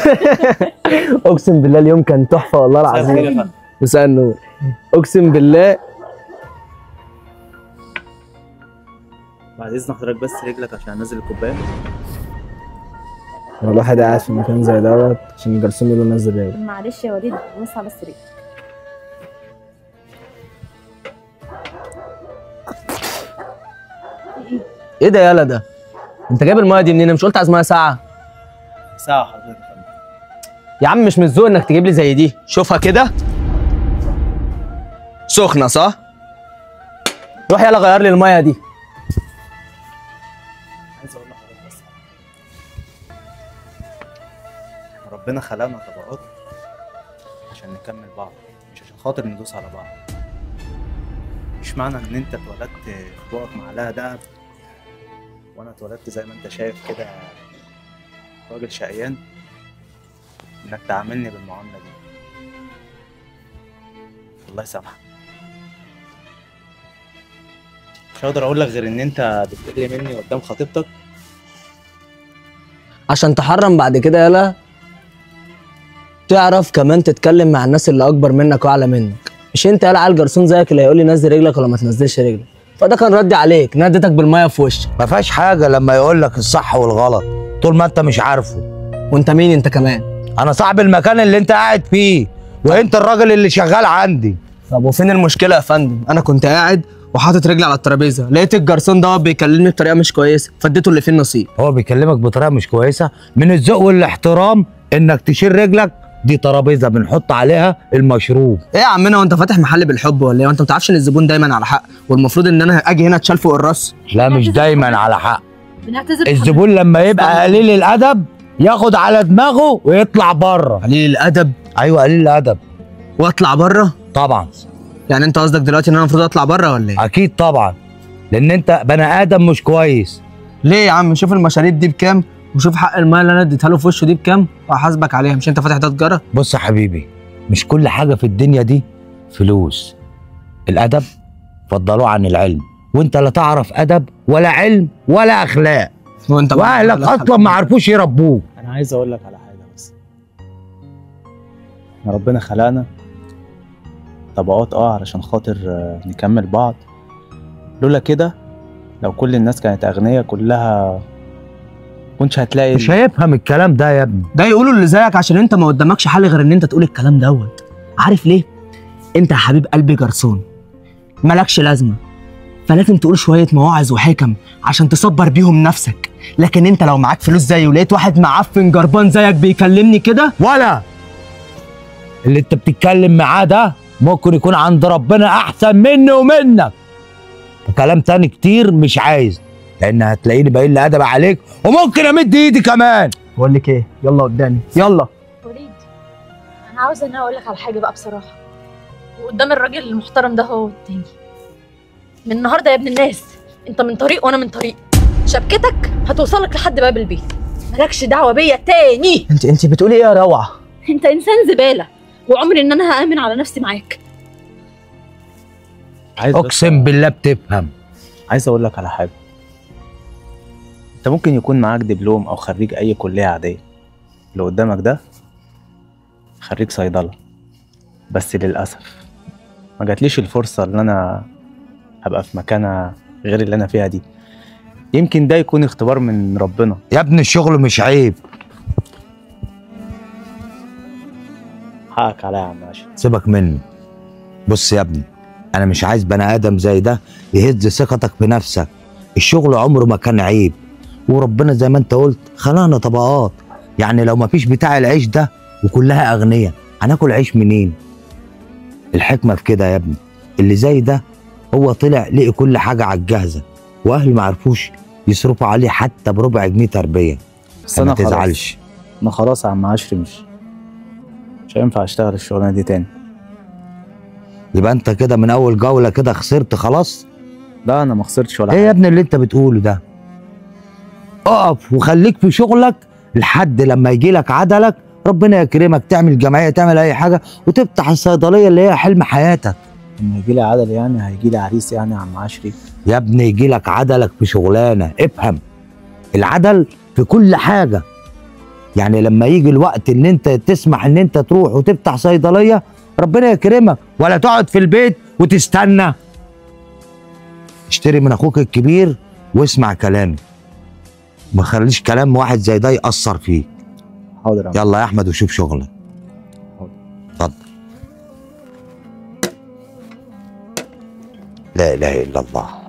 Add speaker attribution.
Speaker 1: اقسم بالله اليوم كان تحفه والله العظيم مساء النور اقسم بالله
Speaker 2: بعد اذن حضرتك بس رجلك عشان انزل الكوبايه
Speaker 1: هو الواحد قاعد في مكان زي دوت عشان الجرسون يقول له نزل رجلك
Speaker 3: معلش يا وليد بص على السرير
Speaker 1: ايه ده يالا ده انت جايب المايه دي منين مش قلت عايز ميه ساعه
Speaker 2: ساعه حضرتك يا فندم
Speaker 1: يا عم مش من الذوق انك تجيب لي زي دي شوفها كده سخنه صح روح يلا غير لي المايه دي
Speaker 2: عايز اقول لحضرتك بس ربنا خلقنا طبقات عشان نكمل بعض مش عشان خاطر ندوس على بعض مش معنى ان انت اتولدت في بقك معلقه دهب وانا اتولدت زي ما انت شايف كده راجل شقيان انك تعاملني بالمعامله دي الله يسامحك مش هقدر اقول لك غير ان انت بتقل مني قدام خطيبتك
Speaker 1: عشان تحرم بعد كده يالا تعرف كمان تتكلم مع الناس اللي اكبر منك واعلى منك مش انت يالا عيل جرسون زيك اللي هيقول لي نزل رجلك ولا ما تنزلش رجلك فده كان ردي عليك نديتك بالميه في وشك
Speaker 4: ما فيهاش حاجه لما يقول لك الصح والغلط طول ما انت مش عارفه
Speaker 1: وانت مين انت كمان
Speaker 4: انا صاحب المكان اللي انت قاعد فيه وانت الراجل اللي شغال عندي
Speaker 1: طب وفين المشكله يا فندم انا كنت قاعد وحاطط رجلي على الترابيزه لقيت الجرسون دوت بيكلمني بطريقه مش كويسه فاديته اللي فيه النصيب
Speaker 4: هو بيكلمك بطريقه مش كويسه من الذوق والاحترام انك تشيل رجلك دي ترابيزه بنحط عليها المشروب
Speaker 1: ايه يا عمنا وانت فاتح محل بالحب ولا ايه وانت ما تعرفش ان الزبون دايما على حق والمفروض ان انا اجي هنا اتشال فوق الراس
Speaker 4: لا مش دايما على حق
Speaker 3: بنعتذر
Speaker 4: الزبون لما يبقى قليل الادب ياخد على دماغه ويطلع بره
Speaker 1: قليل الادب
Speaker 4: ايوه قليل الادب
Speaker 1: واطلع بره
Speaker 4: طبعا
Speaker 1: يعني انت قصدك دلوقتي ان انا المفروض اطلع بره ولا ايه
Speaker 4: اكيد طبعا لان انت بني ادم مش كويس
Speaker 1: ليه يا عم شوف المشاريب دي بكام وشوف حق المال اللي انا اديتها له في وشه دي بكام وهحاسبك عليها مش انت فاتح ده تجاره
Speaker 4: بص يا حبيبي مش كل حاجه في الدنيا دي فلوس الادب فضلوه عن العلم وانت لا تعرف ادب ولا علم ولا اخلاق
Speaker 1: وانت
Speaker 4: واهلك اصلا ما عرفوش يربوك
Speaker 2: انا عايز اقول لك على حاجه بس إن ربنا خلقنا طبقات اه علشان خاطر آه، نكمل بعض لولا كده لو كل الناس كانت اغنياء كلها كنتش هتلاقي
Speaker 4: مش هيفهم الكلام ده يا ابني
Speaker 1: ده يقولوا اللي زيك عشان انت ما قدامكش حل غير ان انت تقول الكلام دوت عارف ليه انت يا حبيب قلبي جرسون مالكش لازمه فلازم تقول شويه مواعظ وحكم عشان تصبر بيهم نفسك لكن انت لو معاك فلوس زيي ولقيت واحد معفن جربان زيك بيكلمني كده
Speaker 4: ولا اللي انت بتتكلم معاه ده ممكن يكون عند ربنا احسن مني ومنك وكلام تاني كتير مش عايز لان هتلاقيني باين لي ادب عليك وممكن امد ايدي كمان
Speaker 1: بقول لك ايه يلا قدامي يلا
Speaker 3: وليد انا عاوزه ان انا اقول لك على حاجه بقى بصراحه وقدام الراجل المحترم ده هو التاني من النهارده يا ابن الناس انت من طريق وانا من طريق شبكتك هتوصلك لحد باب البيت مالكش دعوه بيا تاني
Speaker 1: انت انت بتقولي ايه يا روعه
Speaker 3: انت انسان زباله وعمري ان انا هامن على نفسي معاك
Speaker 2: عايز بس-
Speaker 4: اقسم بالله بتفهم
Speaker 2: عايز اقول لك على حاجه انت ممكن يكون معاك دبلوم او خريج اي كليه عاديه اللي قدامك ده خريج صيدله بس للاسف ما جاتليش الفرصه ان انا ابقى في مكانه غير اللي انا فيها دي يمكن ده يكون اختبار من ربنا
Speaker 4: يا ابني الشغل مش عيب
Speaker 2: حقك عليا يا عم عاشر
Speaker 4: سيبك مني بص يا ابني انا مش عايز بني ادم زي ده يهز ثقتك بنفسك الشغل عمره ما كان عيب وربنا زي ما انت قلت خلقنا طبقات يعني لو ما فيش بتاع العيش ده وكلها اغنياء هناكل عيش منين الحكمه في كده يا ابني اللي زي ده هو طلع لقي كل حاجه على الجاهزه واهله ما عرفوش يصرفوا عليه حتى بربع جنيه تربيه
Speaker 2: بس
Speaker 4: ما
Speaker 2: انا خلاص
Speaker 4: تزعلش
Speaker 2: انا خلاص يا عم عشري مش مش هينفع اشتغل الشغلانه دي تاني
Speaker 4: يبقى انت كده من اول جوله كده خسرت خلاص
Speaker 2: لا انا ما خسرتش ولا
Speaker 4: ايه يا
Speaker 2: حاجه
Speaker 4: ابني اللي انت بتقوله ده اقف وخليك في شغلك لحد لما يجي لك عدلك ربنا يكرمك تعمل جمعيه تعمل اي حاجه وتفتح الصيدليه اللي هي حلم حياتك
Speaker 2: لما يجي لي عدل يعني هيجي لي عريس يعني يا عم عشري
Speaker 4: يا ابني يجي لك عدلك في شغلانه افهم العدل في كل حاجه يعني لما يجي الوقت ان انت تسمح ان انت تروح وتفتح صيدليه ربنا يكرمك ولا تقعد في البيت وتستنى اشتري من اخوك الكبير واسمع كلامي ما خليش كلام واحد زي ده يأثر فيك
Speaker 2: حاضر يا عم.
Speaker 4: يلا يا احمد وشوف شغلك
Speaker 2: حاضر.
Speaker 4: اتفضل لا اله الا الله